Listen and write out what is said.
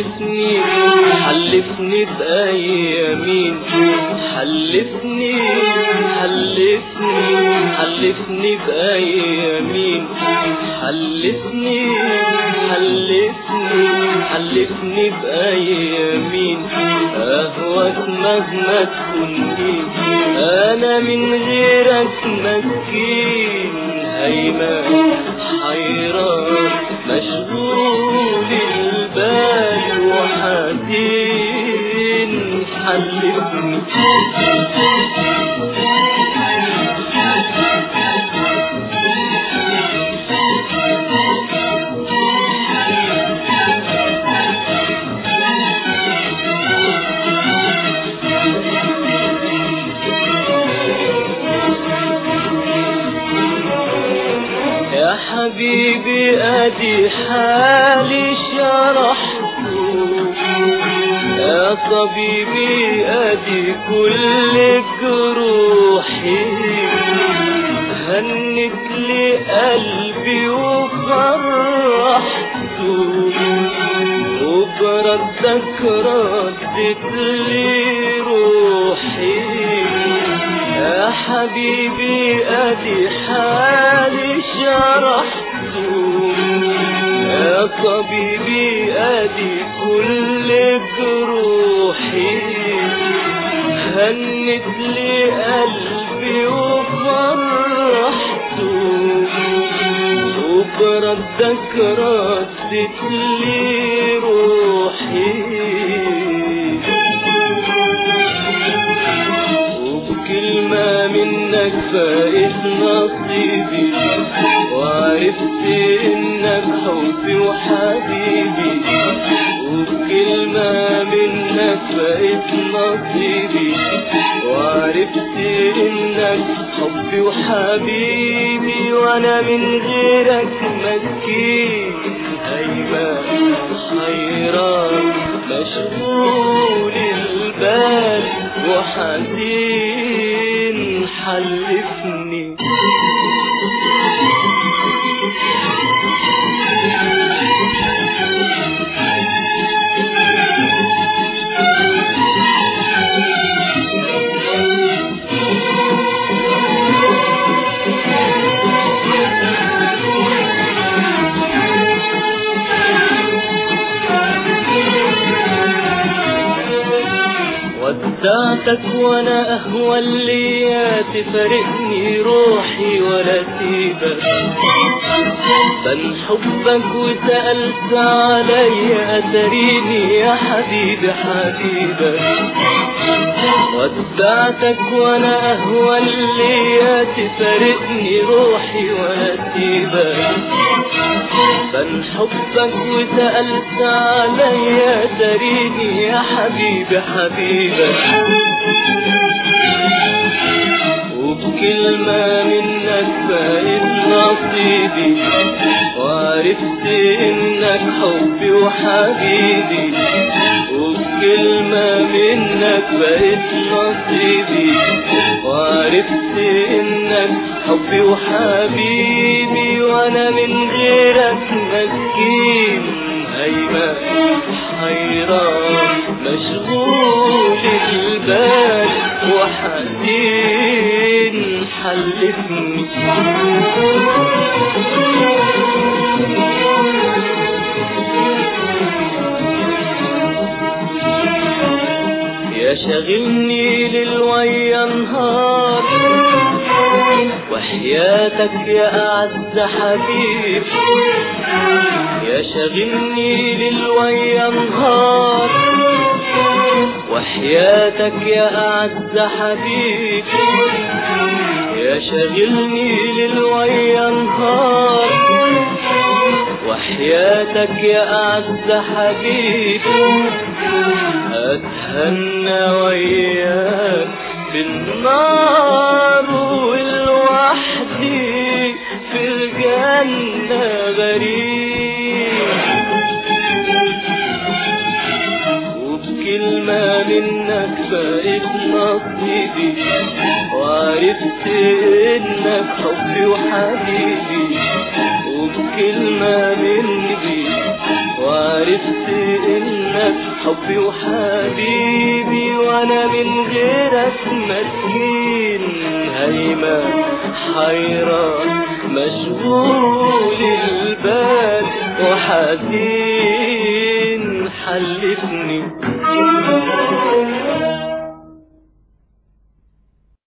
حلفني حلفني بأيامين حلفني حلفني حلفني بأيامين حلفني حلفني حلفني بأيامين أهواك مهما تكون مين أنا من غيرك مسكين هيمان حيران مشغول البال وحزين حلفني يا حبيبي ادي حالي شرحته يا طبيبي ادي كل جروحي هنت لي قلبي وفرحته وبردك ردت لي روحي يا حبيبي ادي حالي شرحته يا طبيبي ادي كل جروحي هنت لي قلبي وفرحته وبردك ردت لي روحي وبكلمة منك بقيت نصيبي وعرفت انك حبي وحبيبي وبكلمة منك بقيت نصيبي وعرفت انك حبي وحبيبي وانا من غيرك مسكين هيبان حيران مشغول البال وحزين حلفني ودعتك وانا اهوى اللي تفارقني روحي ولا سيبك بل حبك وسألت عليا أتريني يا حبيبي حبيبك ودعتك وانا اهوى اللي تفارقني روحي ولا سيبك بل حبك وسألت عليا تريني يا حبيبي حبيبك وبكلمة منك بقيت نصيبي وعرفت انك حبي وحبيبي وبكلمة منك بقيت نصيبي وعرفت انك حبي وحبيبي وانا من غيرك مسكين هيما حيران مشغول البال وحزين حلفني يا شاغلني للويا نهار وحياتك يا أعز حبيب يا شاغلني للويا نهار وحياتك يا أعز حبيب يا شاغلني للويا نهار وحياتك يا أعز حبيب أتهنى وياك بالنار والوحدي في الجنة غريب وبكلمة منك بقيت نصيبي وعرفت انك حبي وحبيبي وبكلمة مني وعرفت انك منك حبي وحبيبي وانا من غيرك مسكين هيمن حيران مشغول البال وحزين حلفني